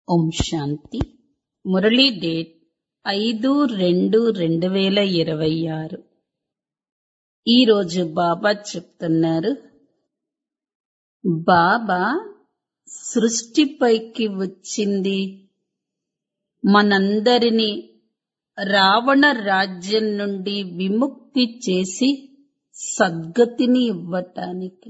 ఓం శాంతి Murali date ఐదు రెండు రెండు వేల ఇరవై ఆరు ఈరోజు బాబా చెప్తున్నారు బాబా సృష్టిపైకి వచ్చింది మనందరినీ రావణ రాజ్యం నుండి విముక్తి చేసి సద్గతిని ఇవ్వటానికి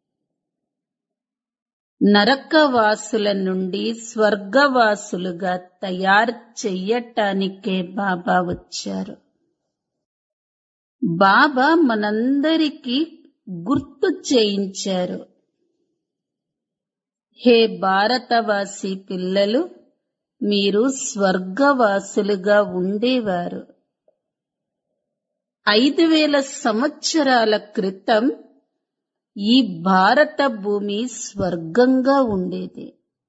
నరకవాసుల నుండి స్వర్గవాసులుగా తయారు చెయ్యటానికే బాబా వచ్చారు బాబా మనందరికీ గుర్తు చేయించారు హే భారతవాసి పిల్లలు మీరు స్వర్గవాసులుగా ఉండేవారు ఐదు వేల సంవత్సరాల క్రితం ఈ భారత భూమి స్వర్గంగా ఉండేది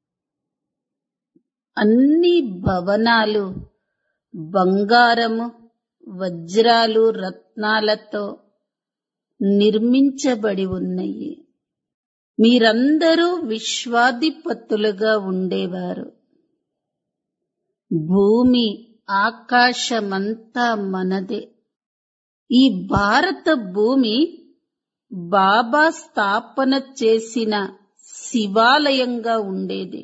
అన్ని భవనాలు బంగారము వజ్రాలు రత్నాలతో నిర్మించబడి ఉన్నాయి మీరందరూ విశ్వాధిపతులుగా ఉండేవారు భూమి ఆకాశమంతా మనదే ఈ భారత భూమి బాబా స్థాపన చేసిన శివాలయంగా ఉండేది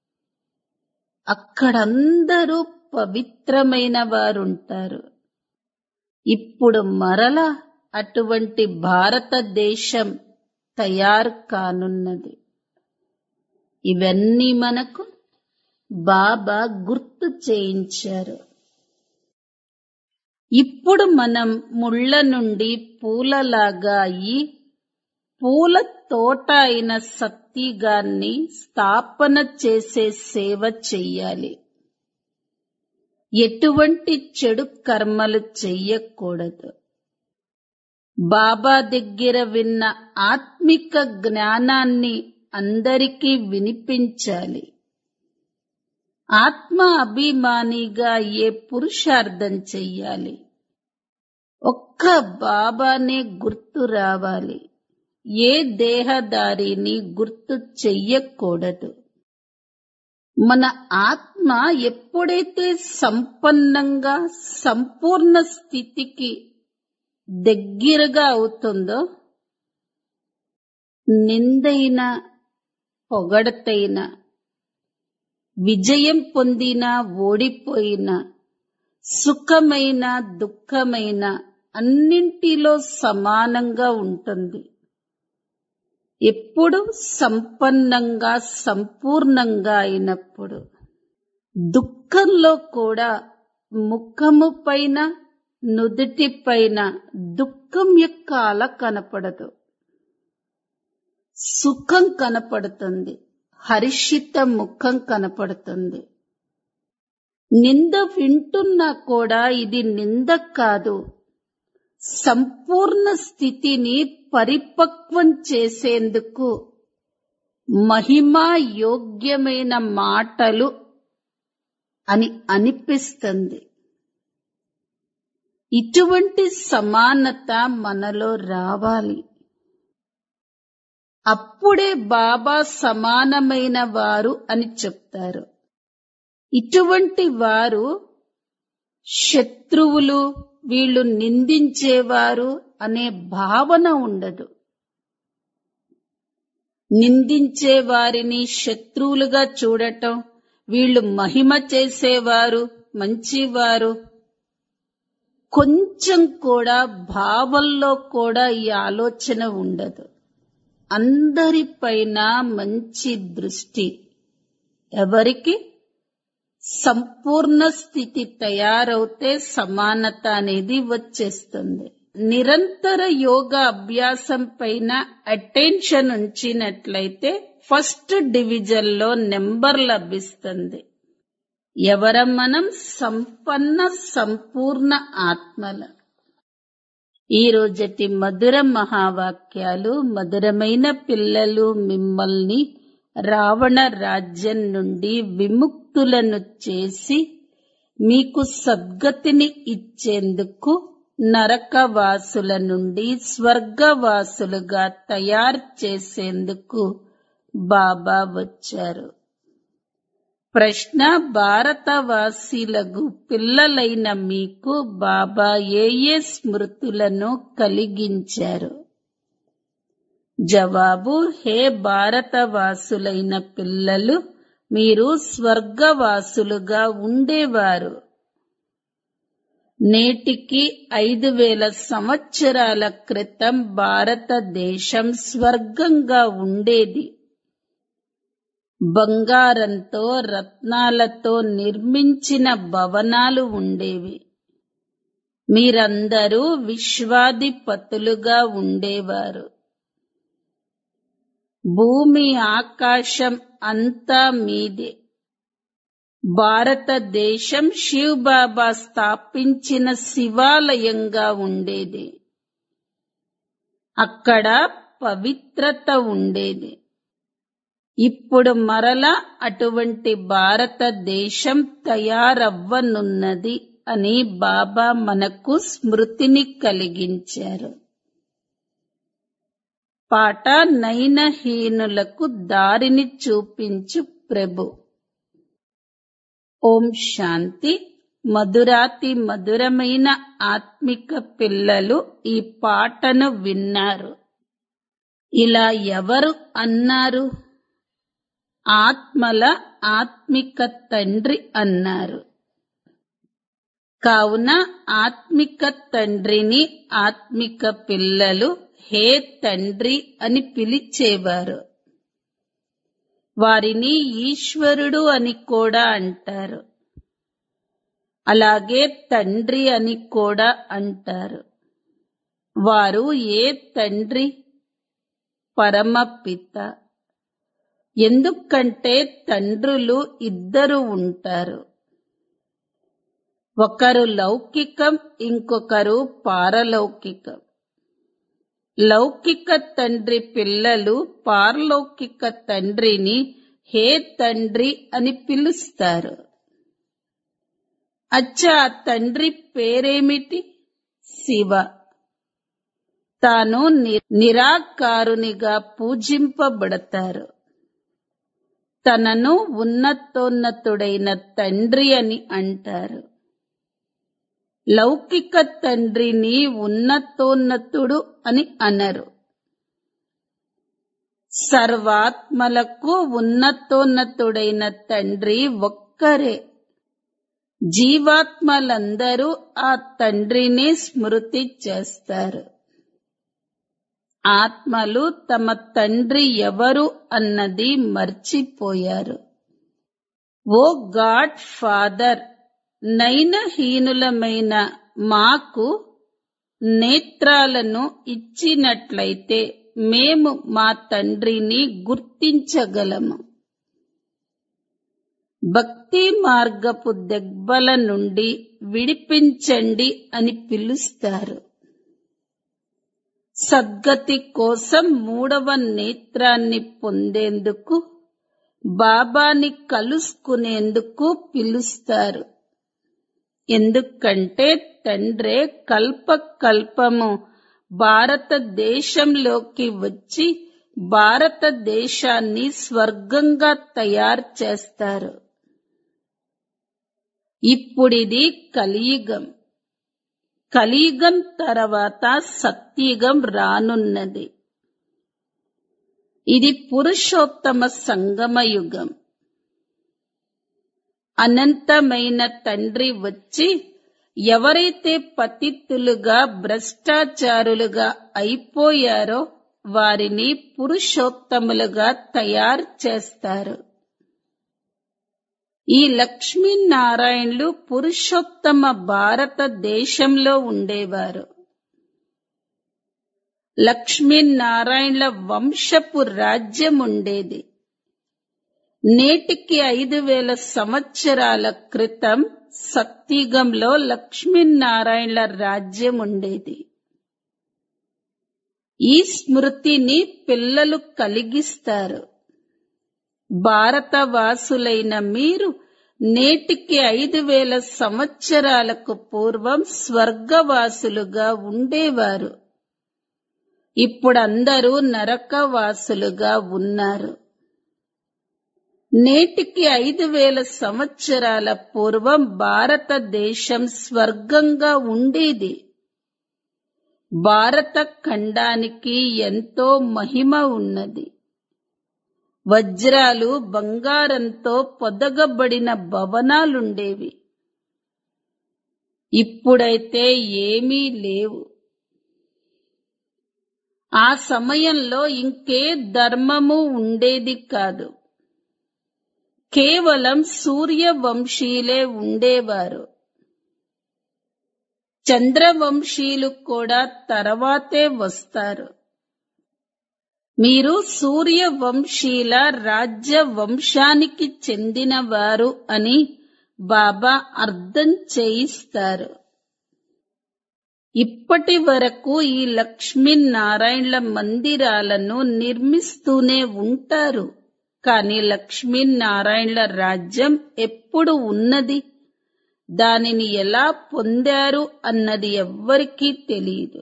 అక్కడందరూ పవిత్రమైన వారుంటారు ఇప్పుడు మరల అటువంటి భారతదేశం తయారు కానున్నది ఇవన్నీ మనకు బాబా గుర్తు చేయించారు ఇప్పుడు మనం ముళ్ళ నుండి పూలలాగా అయి పూల తోట అయిన సత్తిగాన్ని స్థాపన చేసే సేవ చెయ్యాలి ఎటువంటి చెడు కర్మలు చెయ్యకూడదు బాబా దగ్గర విన్న ఆత్మిక జ్ఞానాన్ని అందరికీ వినిపించాలి ఆత్మ అభిమానిగా ఏ పురుషార్థం చెయ్యాలి ఒక్క బాబానే గుర్తు రావాలి ఏ దేహదారిని గుర్తు చెయ్యకూడదు మన ఆత్మ ఎప్పుడైతే సంపన్నంగా సంపూర్ణ స్థితికి దగ్గరగా అవుతుందో నిందైన పొగడతైన విజయం పొందిన ఓడిపోయిన సుఖమైన దుఃఖమైన అన్నింటిలో సమానంగా ఉంటుంది ఎప్పుడు సంపన్నంగా సంపూర్ణంగా అయినప్పుడు దుఃఖంలో కూడా ముఖము పైన నుదుటి పైన దుఃఖం యొక్క అల కనపడదు సుఖం కనపడుతుంది హర్షిత ముఖం కనపడుతుంది నింద వింటున్నా కూడా ఇది నింద కాదు సంపూర్ణ స్థితిని పరిపక్వం చేసేందుకు మహిమా యోగ్యమైన మాటలు అని అనిపిస్తుంది ఇటువంటి సమానత మనలో రావాలి అప్పుడే బాబా సమానమైన వారు అని చెప్తారు ఇటువంటి వారు శత్రువులు వీళ్ళు నిందించేవారు అనే భావన ఉండదు నిందించే వారిని శత్రువులుగా చూడటం వీళ్ళు మహిమ చేసేవారు మంచివారు కొంచెం కూడా భావంలో కూడా ఈ ఆలోచన ఉండదు అందరిపైన మంచి దృష్టి ఎవరికి సంపూర్ణ స్థితి తయారవుతే సమానత అనేది వచ్చేస్తుంది నిరంతర యోగ అభ్యాసం పైన అటెన్షన్ ఉంచినట్లయితే ఫస్ట్ డివిజన్ లో నెంబర్ లభిస్తుంది ఎవర మనం సంపన్న సంపూర్ణ ఆత్మల ఈ రోజటి మధుర మహావాక్యాలు మధురమైన పిల్లలు మిమ్మల్ని రావణ రాజ్యం నుండి విముక్తులను చేసి మీకు సద్గతిని ఇచ్చేందుకు నరకవాసుల నుండి స్వర్గవాసులుగా తయారు చేసేందుకు బాబా వచ్చారు ప్రశ్న భారతవాసీలకు పిల్లలైన మీకు బాబా ఏ ఏ స్మృతులను కలిగించారు జవాబు హే భారతవాసులైన పిల్లలు మీరు స్వర్గవాసులుగా ఉండేవారు నేటికి ఐదు వేల సంవత్సరాల క్రితం భారతదేశం స్వర్గంగా ఉండేది బంగారంతో రత్నాలతో నిర్మించిన భవనాలు ఉండేవి మీరందరూ విశ్వాధిపతులుగా ఉండేవారు భూమి ఆకాశం అంతా మీదే భారతదేశం శివ్ బాబా స్థాపించిన శివాలయంగా ఉండేది అక్కడ పవిత్రత ఉండేది ఇప్పుడు మరలా అటువంటి భారతదేశం తయారవ్వనున్నది అని బాబా మనకు స్మృతిని కలిగించారు పాట నయనహీనులకు దారిని చూపించు ప్రభు ఓం శాంతి మధురాతి మధురమైన ఆత్మిక పిల్లలు ఈ పాటను విన్నారు ఇలా ఎవరు అన్నారు ఆత్మల ఆత్మిక తండ్రి అన్నారు కావున ఆత్మిక తండ్రిని ఆత్మిక పిల్లలు హే తండ్రి అని పిలిచేవారు వారిని ఈశ్వరుడు అని కూడా అంటారు అలాగే తండ్రి అని కూడా అంటారు వారు ఏ తండ్రి పరమపిత ఎందుకంటే తండ్రులు ఇద్దరు ఉంటారు ఒకరు లౌకికం ఇంకొకరు పారలౌకికం లౌకిక తండ్రి పిల్లలు పారలౌకిక తండ్రిని హే తండ్రి అని పిలుస్తారు అచ్చా ఆ తండ్రి పేరేమిటి శివ తాను ని- నిరాకారునిగా పూజింపబడతారు తనను ఉన్నతోన్నతుడైన తండ్రి అని అంటారు లౌకిక తండ్రిని ఉన్నతోన్నతుడు అని అనరు సర్వాత్మలకు ఉన్నతోన్నతుడైన తండ్రి ఒక్కరే జీవాత్మలందరూ ఆ తండ్రిని స్మృతి చేస్తారు ఆత్మలు తమ తండ్రి ఎవరు అన్నది మర్చిపోయారు ఓ గాడ్ ఫాదర్ నయనహీనులమైన మాకు నేత్రాలను ఇచ్చినట్లయితే మేము మా తండ్రిని గుర్తించగలము భక్తి మార్గపు దెబ్బల నుండి విడిపించండి అని పిలుస్తారు సద్గతి కోసం మూడవ నేత్రాన్ని పొందేందుకు బాబాని కలుసుకునేందుకు పిలుస్తారు ఎందుకంటే తండ్రే కల్ప కల్పము భారతదేశంలోకి వచ్చి భారతదేశాన్ని స్వర్గంగా తయారు చేస్తారు ఇప్పుడిది కలియుగం కలియుగం తర్వాత సత్యుగం రానున్నది ఇది పురుషోత్తమ సంగమ యుగం అనంతమైన తండ్రి వచ్చి ఎవరైతే పతిత్తులుగా భ్రష్టాచారులుగా అయిపోయారో వారిని పురుషోత్తములుగా తయారు చేస్తారు ఈ లక్ష్మీనారాయణులు పురుషోత్తమ భారతదేశంలో ఉండేవారు లక్ష్మీనారాయణుల వంశపు రాజ్యం ఉండేది నేటికి ఐదు వేల సంవత్సరాల క్రితం సత్యుగంలో లక్ష్మీనారాయణుల రాజ్యం ఉండేది ఈ స్మృతిని పిల్లలు కలిగిస్తారు భారతవాసులైన మీరు నేటికి ఐదు వేల సంవత్సరాలకు పూర్వం స్వర్గవాసులుగా ఉండేవారు ఇప్పుడు అందరూ నరకవాసులుగా ఉన్నారు నేటికి ఐదు వేల సంవత్సరాల పూర్వం భారతదేశం స్వర్గంగా ఉండేది భారత ఖండానికి ఎంతో మహిమ ఉన్నది వజ్రాలు బంగారంతో పొదగబడిన భవనాలుండేవి ఇప్పుడైతే ఏమీ లేవు ఆ సమయంలో ఇంకే ధర్మము ఉండేది కాదు కేవలం సూర్యవంశీలే ఉండేవారు చంద్రవంశీలు కూడా తర్వాతే వస్తారు మీరు సూర్యవంశీల రాజ్య వంశానికి చెందినవారు అని బాబా అర్థం చేయిస్తారు ఇప్పటి వరకు ఈ లక్ష్మీనారాయణల మందిరాలను నిర్మిస్తూనే ఉంటారు కానీ లక్ష్మీనారాయణల రాజ్యం ఎప్పుడు ఉన్నది దానిని ఎలా పొందారు అన్నది ఎవ్వరికీ తెలియదు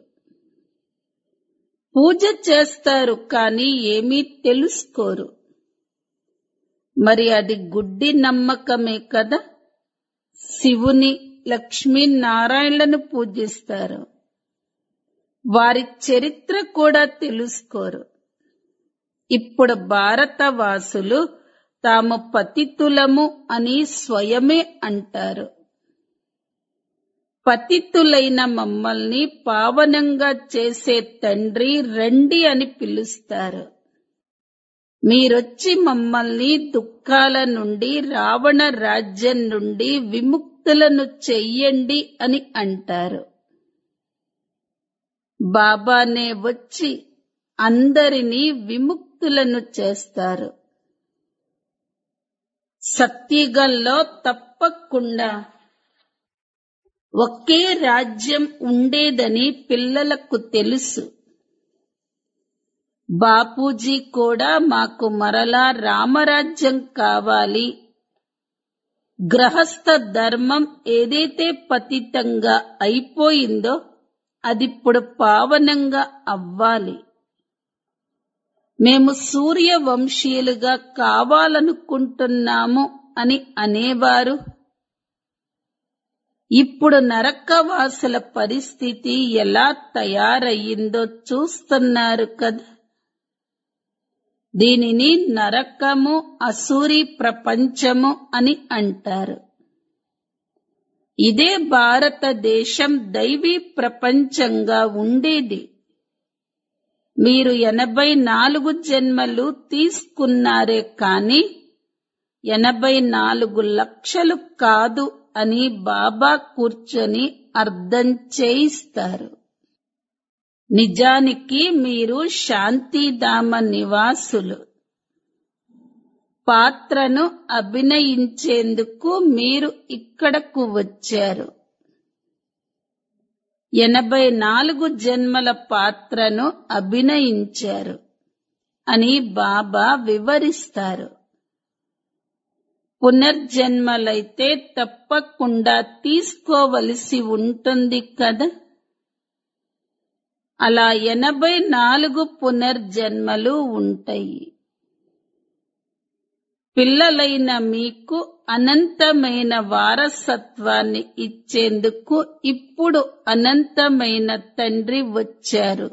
పూజ చేస్తారు కానీ ఏమీ తెలుసుకోరు మరి అది గుడ్డి నమ్మకమే కదా శివుని లక్ష్మీనారాయణలను పూజిస్తారు వారి చరిత్ర కూడా తెలుసుకోరు ఇప్పుడు భారతవాసులు తాము పతితులము అని స్వయమే అంటారు పతితులైన మమ్మల్ని పావనంగా చేసే తండ్రి రండి అని పిలుస్తారు మీరొచ్చి మమ్మల్ని దుఃఖాల నుండి రావణ రాజ్యం నుండి విముక్తులను చెయ్యండి అని అంటారు బాబానే వచ్చి అందరినీ విముక్తులను చేస్తారు సత్యుగంలో తప్పకుండా ఒకే రాజ్యం ఉండేదని పిల్లలకు తెలుసు బాపూజీ కూడా మాకు మరలా రామరాజ్యం కావాలి గ్రహస్థ ధర్మం ఏదైతే పతితంగా అయిపోయిందో అదిప్పుడు పావనంగా అవ్వాలి మేము సూర్యవంశీయులుగా కావాలనుకుంటున్నాము అని అనేవారు ఇప్పుడు నరకవాసుల పరిస్థితి ఎలా తయారయ్యిందో చూస్తున్నారు కదా దీనిని నరకము అసూరి ప్రపంచము అని అంటారు ఇదే భారతదేశం దైవీ ప్రపంచంగా ఉండేది మీరు ఎనభై నాలుగు జన్మలు తీసుకున్నారే కాని ఎనభై నాలుగు లక్షలు కాదు అని బాబా కూర్చొని అర్థం చేయిస్తారు నిజానికి మీరు శాంతిధామ నివాసులు పాత్రను అభినయించేందుకు మీరు ఇక్కడకు వచ్చారు ఎనభై నాలుగు జన్మల పాత్రను అభినయించారు అని బాబా వివరిస్తారు పునర్జన్మలైతే తప్పకుండా తీసుకోవలసి ఉంటుంది కదా అలా ఎనభై నాలుగు పునర్జన్మలు ఉంటాయి పిల్లలైన మీకు అనంతమైన వారసత్వాన్ని ఇచ్చేందుకు ఇప్పుడు అనంతమైన తండ్రి వచ్చారు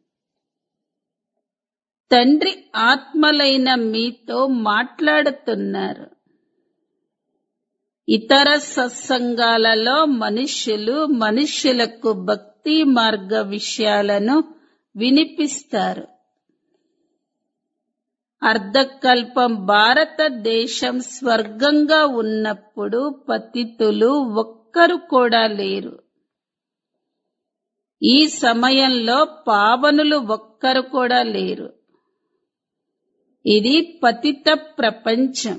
తండ్రి ఆత్మలైన మీతో మాట్లాడుతున్నారు ఇతర సత్సంగాలలో మనుష్యులు మనుష్యులకు భక్తి మార్గ విషయాలను వినిపిస్తారు అర్ధకల్పం భారతదేశం స్వర్గంగా ఉన్నప్పుడు పతితులు ఒక్కరు కూడా లేరు ఈ సమయంలో పావనులు ఒక్కరు కూడా లేరు ఇది పతిత ప్రపంచం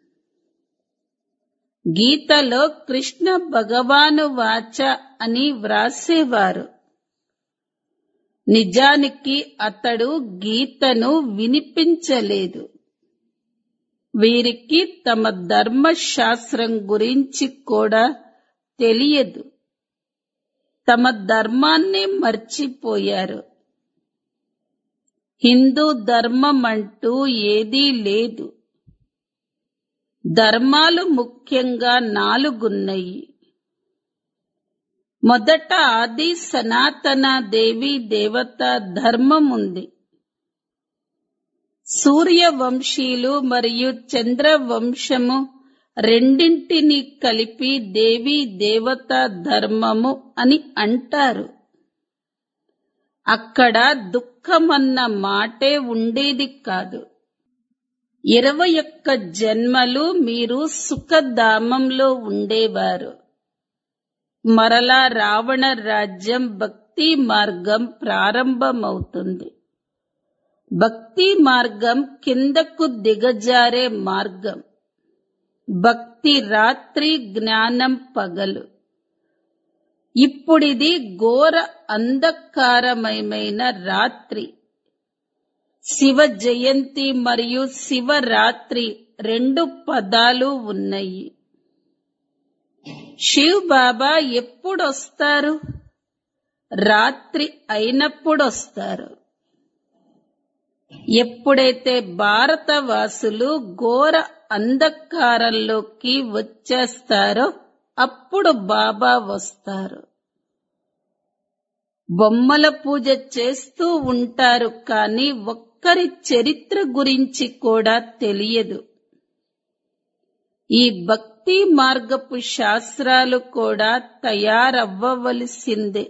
గీతలో కృష్ణ భగవాను వాచ అని వ్రాసేవారు నిజానికి అతడు గీతను వినిపించలేదు వీరికి తమ ధర్మశాస్త్రం గురించి కూడా తెలియదు తమ ధర్మాన్ని మర్చిపోయారు హిందూ ధర్మం అంటూ ఏదీ లేదు ధర్మాలు ముఖ్యంగా నాలుగున్నాయి మొదట ఆది సనాతన దేవి దేవత ధర్మం ఉంది సూర్యవంశీయులు మరియు చంద్రవంశము రెండింటిని కలిపి దేవి దేవత ధర్మము అని అంటారు అక్కడ దుఃఖమన్న మాటే ఉండేది కాదు ఇరవై ఒక్క జన్మలు మీరు సుఖధామంలో ఉండేవారు మరలా రావణ రాజ్యం భక్తి మార్గం ప్రారంభమవుతుంది భక్తి మార్గం కిందకు దిగజారే మార్గం భక్తి రాత్రి జ్ఞానం పగలు ఇప్పుడిది ఘోర అంధకారమయమైన రాత్రి శివ జయంతి మరియు శివరాత్రి రెండు పదాలు ఉన్నాయి శివ్ బాబా ఎప్పుడొస్తారు రాత్రి అయినప్పుడొస్తారు ఎప్పుడైతే భారతవాసులు ఘోర అంధకారంలోకి వచ్చేస్తారో అప్పుడు బాబా వస్తారు బొమ్మల పూజ చేస్తూ ఉంటారు కానీ ఒక్కరి చరిత్ర గురించి కూడా తెలియదు ఈ భక్తి మార్గపు శాస్త్రాలు కూడా తయారవ్వవలసిందే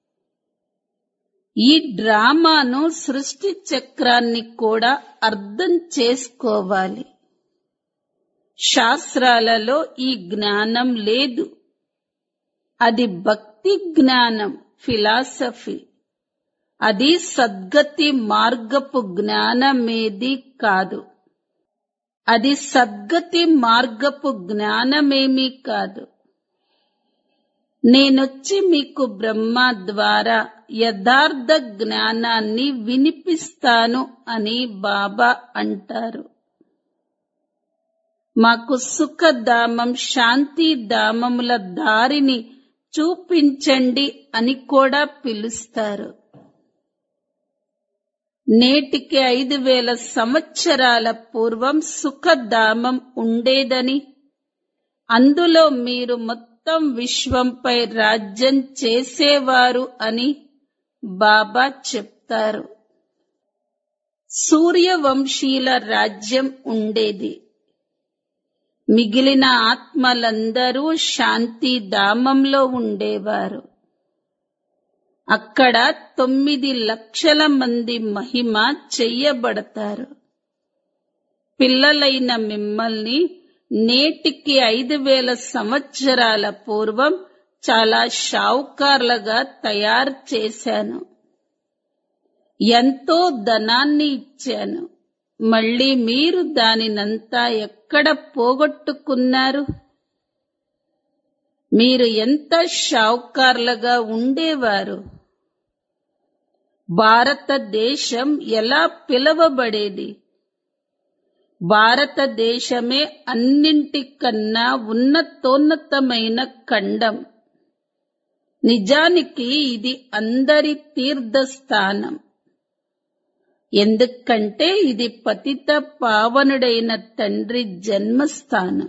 ఈ డ్రామాను సృష్టి చక్రాన్ని కూడా అర్థం చేసుకోవాలి శాస్త్రాలలో ఈ జ్ఞానం లేదు అది భక్తి జ్ఞానం ఫిలాసఫీ అది సద్గతి మార్గపు జ్ఞానమేది కాదు అది సద్గతి మార్గపు జ్ఞానమేమీ కాదు నేనొచ్చి మీకు బ్రహ్మ ద్వారా యథార్థ జ్ఞానాన్ని వినిపిస్తాను అని బాబా అంటారు మాకు సుఖధామం శాంతిధామముల దారిని చూపించండి అని కూడా పిలుస్తారు నేటికి ఐదు వేల సంవత్సరాల పూర్వం సుఖధామం ఉండేదని అందులో మీరు మొత్తం విశ్వంపై రాజ్యం చేసేవారు అని బాబా చెప్తారు సూర్యవంశీల రాజ్యం ఉండేది మిగిలిన ఆత్మలందరూ శాంతి ధామంలో ఉండేవారు అక్కడ తొమ్మిది లక్షల మంది మహిమ చెయ్యబడతారు పిల్లలైన మిమ్మల్ని నేటికి ఐదు వేల సంవత్సరాల పూర్వం చాలా షావుకార్లుగా తయారు చేశాను ఎంతో ధనాన్ని ఇచ్చాను మళ్ళీ మీరు దానినంతా ఎక్కడ పోగొట్టుకున్నారు మీరు ఎంత షావుకార్లుగా ఉండేవారు భారతదేశం ఎలా పిలవబడేది భారతదేశమే అన్నింటికన్నా ఉన్నతోన్నతమైన ఖండం నిజానికి ఇది అందరి తీర్థస్థానం ఎందుకంటే ఇది పతిత పావనుడైన తండ్రి జన్మస్థానం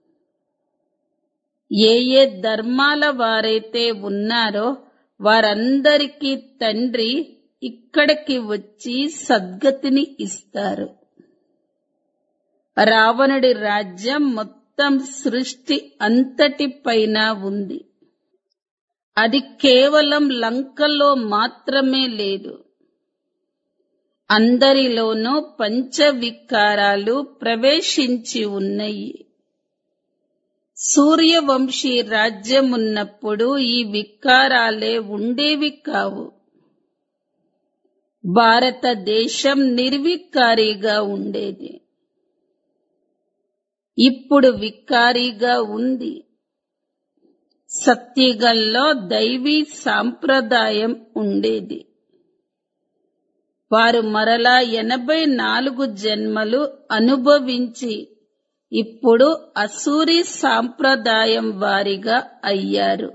ఏ ఏ ధర్మాల వారైతే ఉన్నారో వారందరికీ తండ్రి ఇక్కడికి వచ్చి సద్గతిని ఇస్తారు రావణుడి రాజ్యం మొత్తం సృష్టి అంతటిపైన ఉంది అది కేవలం లంకలో మాత్రమే లేదు అందరిలోనూ పంచవికారాలు ప్రవేశించి ఉన్నాయి సూర్యవంశీ రాజ్యం ఉన్నప్పుడు ఈ వికారాలే ఉండేవి కావు భారతదేశం నిర్వికారిగా ఉండేది ఇప్పుడు వికారిగా ఉంది సత్యగల్లో దైవీ సాంప్రదాయం ఉండేది వారు మరలా ఎనభై నాలుగు జన్మలు అనుభవించి ఇప్పుడు అసూరి సాంప్రదాయం వారిగా అయ్యారు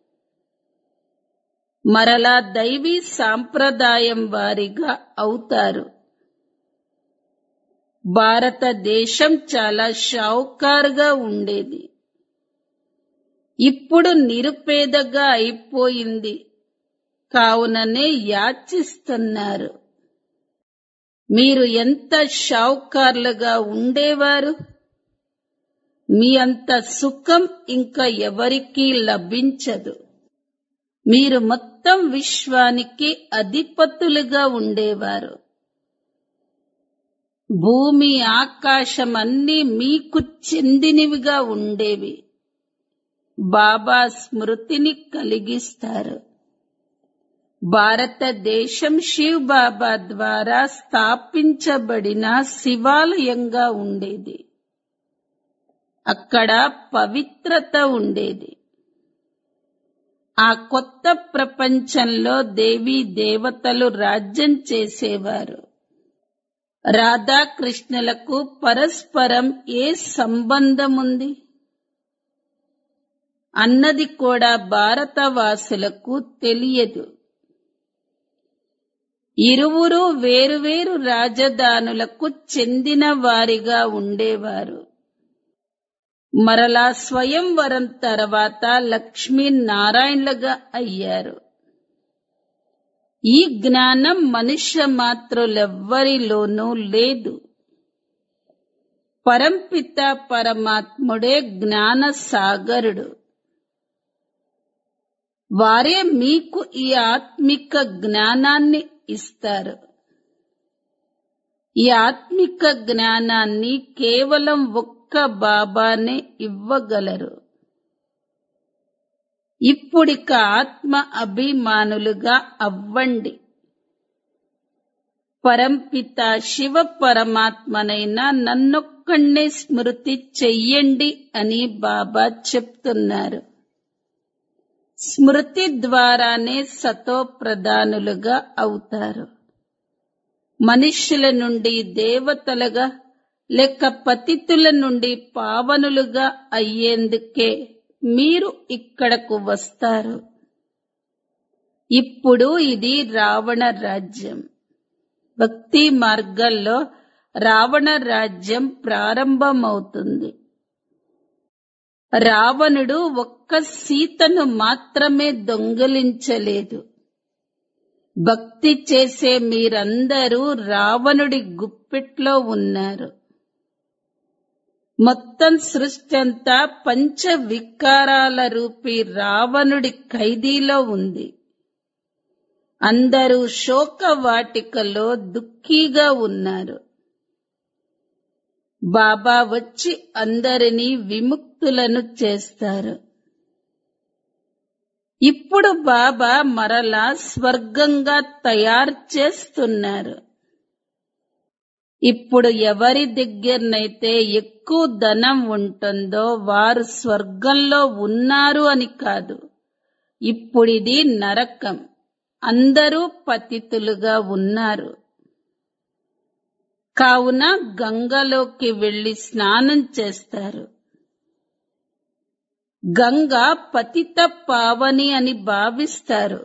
మరలా దైవీ సాంప్రదాయం వారిగా అవుతారు భారతదేశం చాలా షావుకారుగా ఉండేది ఇప్పుడు నిరుపేదగా అయిపోయింది కావుననే యాచిస్తున్నారు మీరు ఎంత షావుకార్లుగా ఉండేవారు మీ అంత సుఖం ఇంకా ఎవరికీ లభించదు మీరు మొత్తం విశ్వానికి అధిపతులుగా ఉండేవారు భూమి ఆకాశం అన్నీ మీకు చెందినవిగా ఉండేవి బాబా స్మృతిని కలిగిస్తారు భారతదేశం శివ్ బాబా ద్వారా స్థాపించబడిన శివాలయంగా ఉండేది అక్కడ పవిత్రత ఉండేది ఆ కొత్త ప్రపంచంలో దేవీ దేవతలు రాజ్యం చేసేవారు రాధాకృష్ణులకు పరస్పరం ఏ సంబంధం ఉంది అన్నది కూడా భారతవాసులకు తెలియదు ఇరువురు వేరువేరు రాజధానులకు చెందిన వారిగా ఉండేవారు మరలా స్వయంవరం తర్వాత లక్ష్మీనారాయణలుగా అయ్యారు ఈ జ్ఞానం మనుష్య మాత్రులెవ్వరిలోనూ లేదు పరంపిత పరమాత్ముడే జ్ఞాన సాగరుడు వారే మీకు ఈ ఆత్మిక జ్ఞానాన్ని ఇస్తారు ఈ ఆత్మిక జ్ఞానాన్ని కేవలం ఒక్క బాబానే ఇవ్వగలరు ఇప్పుడిక ఆత్మ అభిమానులుగా అవ్వండి పరంపిత శివ పరమాత్మనైన నన్నొక్కడే స్మృతి చెయ్యండి అని బాబా చెప్తున్నారు స్మృతి ద్వారానే సతో ప్రధానులుగా అవుతారు మనుష్యుల నుండి దేవతలుగా లేక పతితుల నుండి పావనులుగా అయ్యేందుకే మీరు ఇక్కడకు వస్తారు ఇప్పుడు ఇది రావణ రాజ్యం భక్తి మార్గంలో రావణ రాజ్యం ప్రారంభమవుతుంది రావణుడు ఒక్క సీతను మాత్రమే దొంగిలించలేదు భక్తి చేసే మీరందరూ రావణుడి గుప్పిట్లో ఉన్నారు మొత్తం సృష్టి అంతా పంచ వికారాల రూపీ రావణుడి ఖైదీలో ఉంది అందరూ శోక వాటికలో దుఃఖీగా ఉన్నారు బాబా వచ్చి అందరినీ విముక్తులను చేస్తారు ఇప్పుడు బాబా మరలా స్వర్గంగా తయారు చేస్తున్నారు ఇప్పుడు ఎవరి దగ్గరనైతే ఎక్కువ ధనం ఉంటుందో వారు స్వర్గంలో ఉన్నారు అని కాదు ఇప్పుడిది నరకం అందరూ పతితులుగా ఉన్నారు కావున గంగలోకి వెళ్లి స్నానం చేస్తారు గంగ పతిత పావని అని భావిస్తారు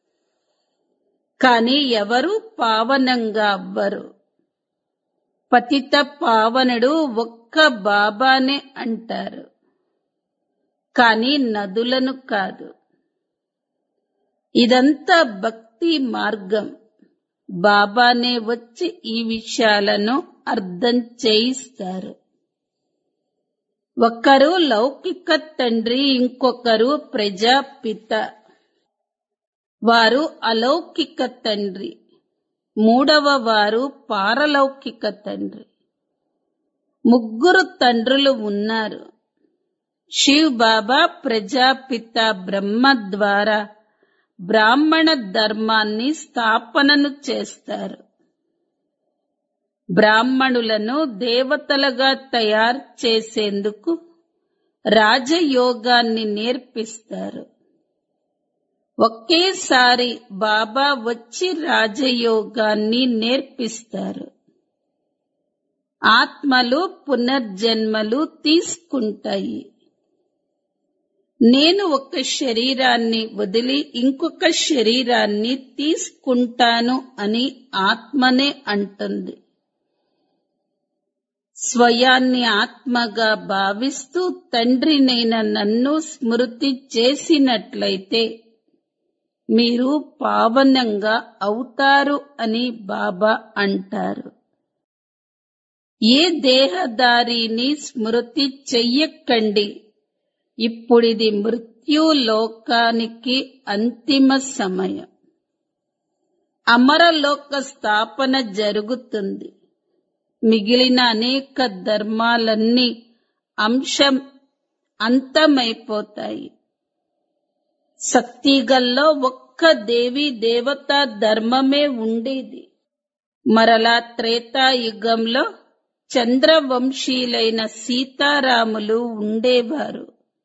కాని ఎవరు పావనంగా అవ్వరు పతిత పావనుడు ఒక్క బాబానే అంటారు కాని నదులను కాదు ఇదంతా భక్తి మార్గం బాబానే వచ్చి ఈ విషయాలను అర్థం చేయిస్తారు ఒకరు లౌకిక తండ్రి ఇంకొకరు ప్రజాపిత వారు అలౌకిక తండ్రి మూడవ వారు పారలౌకిక తండ్రి ముగ్గురు తండ్రులు ఉన్నారు శివ్ బాబా ప్రజాపిత బ్రహ్మ ద్వారా బ్రాహ్మణ ధర్మాన్ని స్థాపనను చేస్తారు బ్రాహ్మణులను దేవతలుగా తయారు చేసేందుకు రాజయోగాన్ని నేర్పిస్తారు ఒకేసారి బాబా వచ్చి రాజయోగాన్ని నేర్పిస్తారు ఆత్మలు పునర్జన్మలు తీసుకుంటాయి నేను ఒక శరీరాన్ని వదిలి ఇంకొక శరీరాన్ని తీసుకుంటాను అని ఆత్మనే అంటుంది స్వయాన్ని ఆత్మగా భావిస్తూ తండ్రినైన నన్ను స్మృతి చేసినట్లయితే మీరు పావనంగా అవుతారు అని బాబా అంటారు ఏ దేహదారిని స్మృతి చెయ్యకండి ఇప్పుడిది మృత్యులోకానికి అంతిమ సమయం అమరలోక స్థాపన జరుగుతుంది మిగిలిన అనేక ధర్మాలన్నీ అంశం అంతమైపోతాయి సత్తిగల్లో ఒక్క దేవి దేవత ధర్మమే ఉండేది మరలా త్రేతాయుగంలో చంద్రవంశీలైన సీతారాములు ఉండేవారు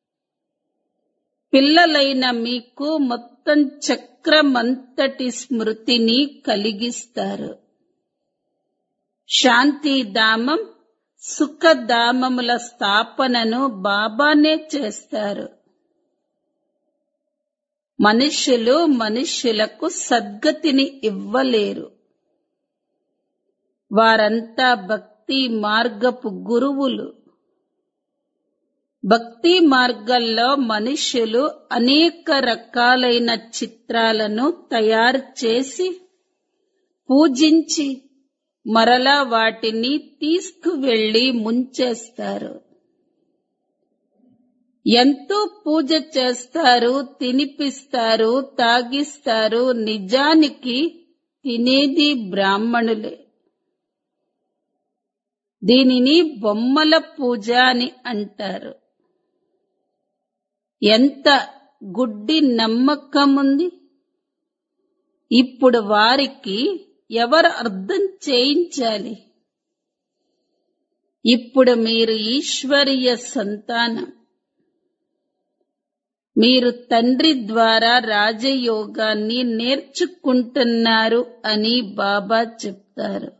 పిల్లలైన మీకు మొత్తం చక్రమంతటి స్మృతిని కలిగిస్తారు శాంతిధామం సుఖధామముల స్థాపనను బాబానే చేస్తారు మనుష్యులు మనుష్యులకు సద్గతిని ఇవ్వలేరు వారంతా భక్తి మార్గపు గురువులు భక్తి మార్గంలో మనుష్యులు అనేక రకాలైన చిత్రాలను తయారు చేసి పూజించి మరలా వాటిని తీసుకువెళ్లి ముంచేస్తారు ఎంతో పూజ చేస్తారు తినిపిస్తారు తాగిస్తారు నిజానికి తినేది బ్రాహ్మణులే దీనిని బొమ్మల పూజ అని అంటారు ఎంత గుడ్డి నమ్మకం ఉంది ఇప్పుడు వారికి ఎవరు అర్థం చేయించాలి ఇప్పుడు మీరు ఈశ్వరీయ సంతానం మీరు తండ్రి ద్వారా రాజయోగాన్ని నేర్చుకుంటున్నారు అని బాబా చెప్తారు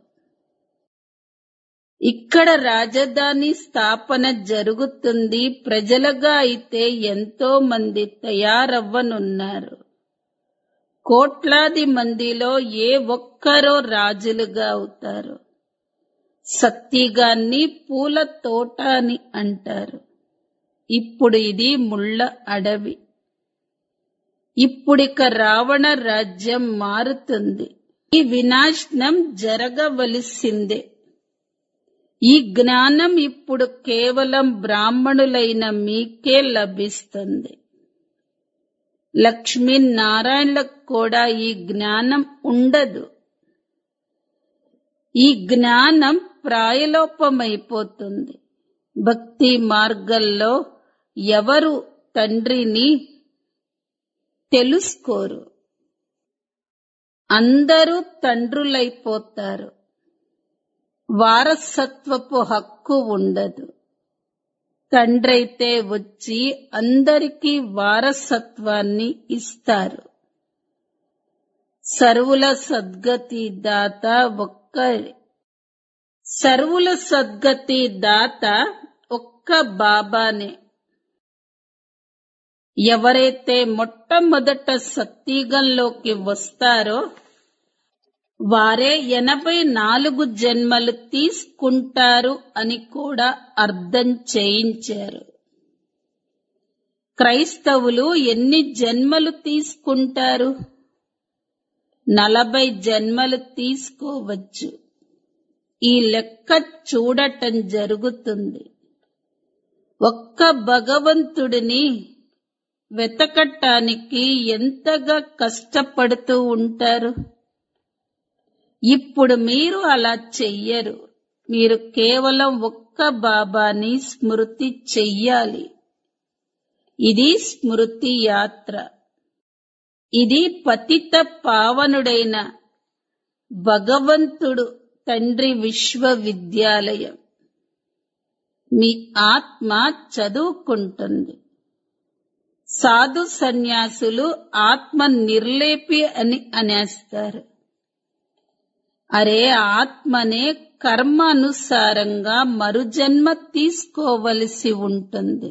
ఇక్కడ రాజధాని స్థాపన జరుగుతుంది ప్రజలుగా అయితే ఎంతో మంది తయారవ్వనున్నారు కోట్లాది మందిలో ఏ ఒక్కరో రాజులుగా అవుతారు సత్తిగాన్ని పూల తోట అని అంటారు ఇప్పుడు ఇది ముళ్ళ అడవి ఇప్పుడిక రావణ రాజ్యం మారుతుంది ఈ వినాశనం జరగవలసిందే ఈ జ్ఞానం ఇప్పుడు కేవలం బ్రాహ్మణులైన మీకే లభిస్తుంది లక్ష్మీనారాయణలకు కూడా ఈ జ్ఞానం ఉండదు ఈ జ్ఞానం ప్రాయలోపమైపోతుంది భక్తి మార్గంలో ఎవరు తండ్రిని తెలుసుకోరు అందరూ తండ్రులైపోతారు వారసత్వపు హక్కు ఉండదు తండ్రైతే వచ్చి అందరికీ వారసత్వాన్ని ఇస్తారు సర్వుల సద్గతి దాత ఒక్కరే సర్వుల సద్గతి దాత ఒక్క బాబానే ఎవరైతే మొట్టమొదట సత్యగంలోకి వస్తారో వారే ఎనభై నాలుగు జన్మలు తీసుకుంటారు అని కూడా అర్థం చేయించారు క్రైస్తవులు ఎన్ని జన్మలు తీసుకుంటారు నలభై జన్మలు తీసుకోవచ్చు ఈ లెక్క చూడటం జరుగుతుంది ఒక్క భగవంతుడిని వెతకటానికి ఎంతగా కష్టపడుతూ ఉంటారు ఇప్పుడు మీరు అలా చెయ్యరు మీరు కేవలం ఒక్క బాబాని స్మృతి చెయ్యాలి ఇది స్మృతి యాత్ర ఇది పతిత పావనుడైన భగవంతుడు తండ్రి విశ్వవిద్యాలయం మీ ఆత్మ చదువుకుంటుంది సాధు సన్యాసులు ఆత్మ నిర్లేపి అని అనేస్తారు అరే ఆత్మనే కర్మ అనుసారంగా మరుజన్మ తీసుకోవలసి ఉంటుంది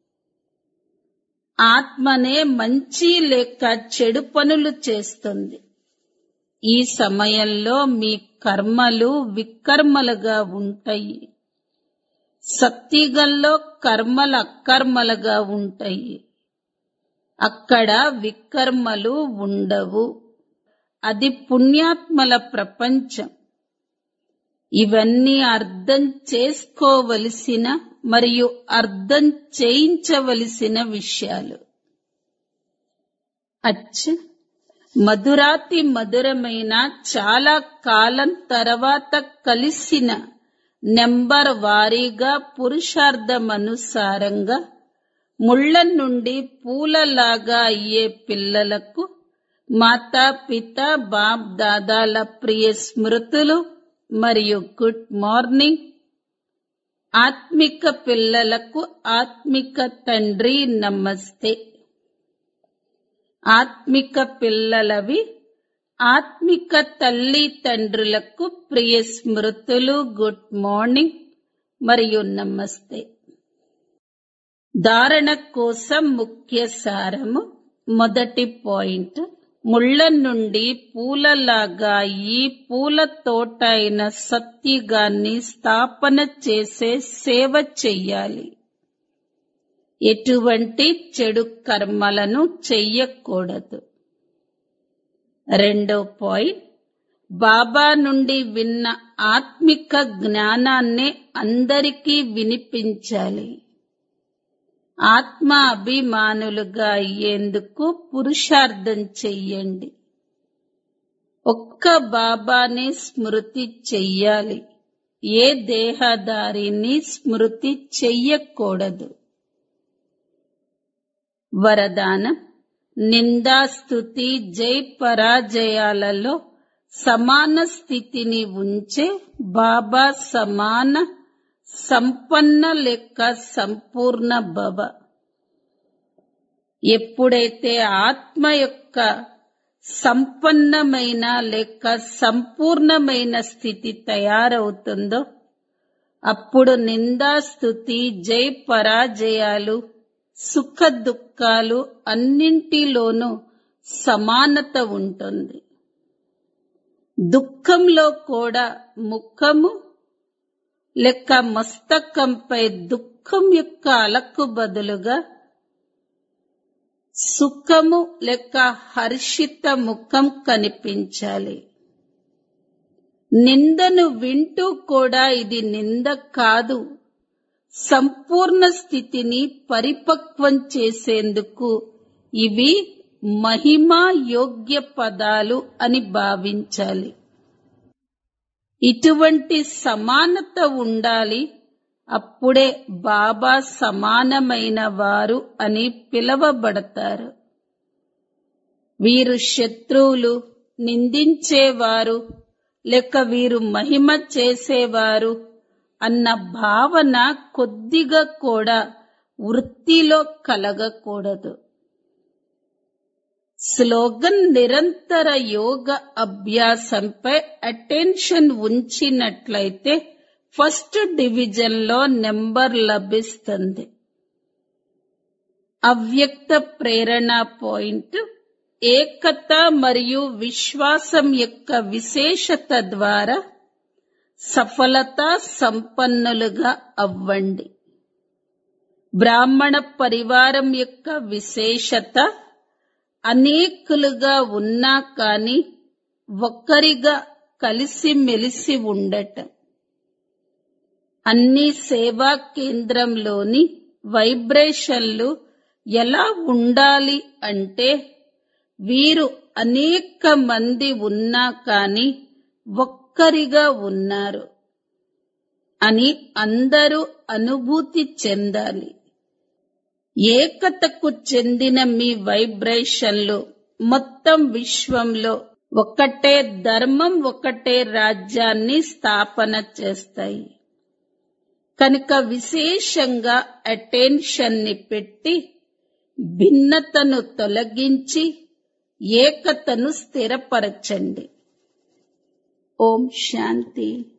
ఆత్మనే మంచి లేక చెడు పనులు చేస్తుంది ఈ సమయంలో మీ కర్మలు వికర్మలుగా ఉంటాయి సత్యుగంలో కర్మలు అకర్మలుగా ఉంటాయి అక్కడ వికర్మలు ఉండవు అది పుణ్యాత్మల ప్రపంచం ఇవన్నీ అర్థం చేసుకోవలసిన మరియు అర్థం చేయించవలసిన విషయాలు అచ్చ మధురాతి మధురమైన చాలా కాలం తర్వాత కలిసిన నెంబర్ వారీగా పురుషార్థమనుసారంగా ముళ్ళ నుండి పూలలాగా అయ్యే పిల్లలకు మాతా పిత బాప్ దాదాల ప్రియ స్మృతులు మరియు గుడ్ మార్నింగ్ ఆత్మిక పిల్లలకు ఆత్మిక తండ్రి నమస్తే ఆత్మిక పిల్లలవి ఆత్మిక తల్లి తండ్రులకు ప్రియ స్మృతులు గుడ్ మార్నింగ్ మరియు నమస్తే ధారణ కోసం ముఖ్య సారము మొదటి పాయింట్ ముళ్ళ నుండి పూలలాగా ఈ పూల తోట అయిన సత్యుగాన్ని స్థాపన చేసే సేవ చెయ్యాలి ఎటువంటి చెడు కర్మలను చెయ్యకూడదు రెండో పాయింట్ బాబా నుండి విన్న ఆత్మిక జ్ఞానాన్నే అందరికీ వినిపించాలి ఆత్మ అభిమానులుగా అయ్యేందుకు పురుషార్థం చెయ్యండి ఒక్క బాబాని స్మృతి చెయ్యాలి ఏ దేహదారిని స్మృతి చెయ్యకూడదు వరదానం నిందాస్తుతి జై పరాజయాలలో సమాన స్థితిని ఉంచే బాబా సమాన సంపన్న లెక్క సంపూర్ణ భవ ఎప్పుడైతే ఆత్మ యొక్క సంపన్నమైన లేక సంపూర్ణమైన స్థితి తయారవుతుందో అప్పుడు నిందాస్తుతి జై పరాజయాలు సుఖ దుఃఖాలు అన్నింటిలోనూ సమానత ఉంటుంది దుఃఖంలో కూడా ముఖము లెక్క మస్తకంపై దుఃఖం యొక్క అలకు బదులుగా సుఖము లెక్క హర్షిత ముఖం కనిపించాలి నిందను వింటూ కూడా ఇది నింద కాదు సంపూర్ణ స్థితిని పరిపక్వం చేసేందుకు ఇవి మహిమా యోగ్య పదాలు అని భావించాలి ఇటువంటి సమానత ఉండాలి అప్పుడే బాబా సమానమైన వారు అని పిలవబడతారు వీరు శత్రువులు నిందించేవారు లేక వీరు మహిమ చేసేవారు అన్న భావన కొద్దిగా కూడా వృత్తిలో కలగకూడదు స్లోగన్ నిరంతర యోగ అభ్యాసంపై అటెన్షన్ ఉంచినట్లయితే ఫస్ట్ డివిజన్ లో నెంబర్ లభిస్తుంది అవ్యక్త ప్రేరణ పాయింట్ ఏకత మరియు విశ్వాసం యొక్క విశేషత ద్వారా సఫలత సంపన్నులుగా అవ్వండి బ్రాహ్మణ పరివారం యొక్క విశేషత అనేకులుగా ఉన్నా కాని ఒక్కరిగా కలిసిమెలిసి ఉండటం అన్ని సేవా కేంద్రంలోని వైబ్రేషన్లు ఎలా ఉండాలి అంటే వీరు అనేక మంది ఉన్నా కాని ఒక్కరిగా ఉన్నారు అని అందరూ అనుభూతి చెందాలి ఏకతకు చెందిన మీ వైబ్రేషన్లు మొత్తం విశ్వంలో ఒకటే ధర్మం ఒకటే రాజ్యాన్ని స్థాపన చేస్తాయి కనుక విశేషంగా అటెన్షన్ ని పెట్టి భిన్నతను తొలగించి ఏకతను స్థిరపరచండి ఓం శాంతి